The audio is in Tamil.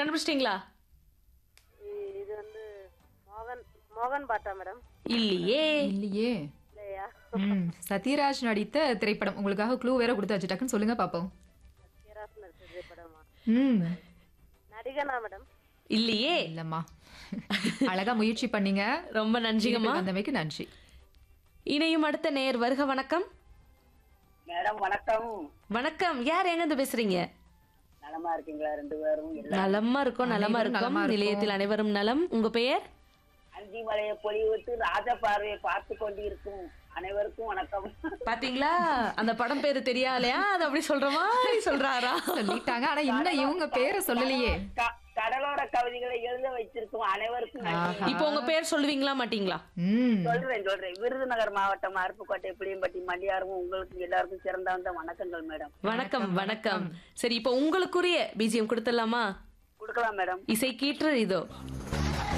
கண்டுபிடிச்சிட்டீங்களா இது வந்து மோகன் மோகன் பாட்டா மேடம் இல்லையே இல்லையே இல்லையா ம் சத்யராஜ் நடித்த திரைப்படம் உங்களுக்காக க்ளூ வேற கொடுத்தாச்சு டக்குன்னு சொல்லுங்க பாப்போம் சத்யராஜ் நடிச்ச படமா ம் நடிகனா மேடம் இல்லையே இல்லம்மா அழகா முயற்சி பண்ணீங்க ரொம்ப நன்றிங்கம்மா வந்தமைக்கு நன்றி இணையும் அடுத்த நேர் வருக வணக்கம் மேடம் வணக்கம் வணக்கம் யார் எங்க இருந்து பேசுறீங்க நலமா இருக்கீங்களா ரெண்டு பேரும் எல்லாம் நலமா இருக்கோம் நலமா அனைவரும் இருக்கோம் நலமா இருக்கோம். நிலையத்தில் அனைவரும் நலம் உங்க பெயர் அஞ்சி மலையை பொலிவிட்டு ராஜ பார்வையை பார்த்து கொண்டிருக்கும் அனைவருக்கும் வணக்கம் பாத்தீங்களா அந்த படம் பேரு தெரியாலையா அது அப்படி சொல்ற மாதிரி சொல்றாரா சொல்லிட்டாங்க ஆனா இன்னும் இவங்க பேரை சொல்லலையே க- கடலோர கவிதைகளை எழுத வச்சிருக்கும் அனைவருக்கும் நன்றி. இப்போ உங்க பேர் சொல்லுவீங்களா மாட்டீங்களா ம் சொல்றேன் சொல்றேன் விருதுநகர் மாவட்டம் அருப்புக்கோட்டை புளியம்பட்டி மண்டியாரும் உங்களுக்கு எல்லாருக்கும் சிறந்த வந்த வணக்கங்கள் மேடம் வணக்கம் வணக்கம் சரி இப்போ உங்களுக்குரிய பிஜிஎம் கொடுத்துடலாமா கொடுக்கலாம் மேடம் இசை கீற்று இதோ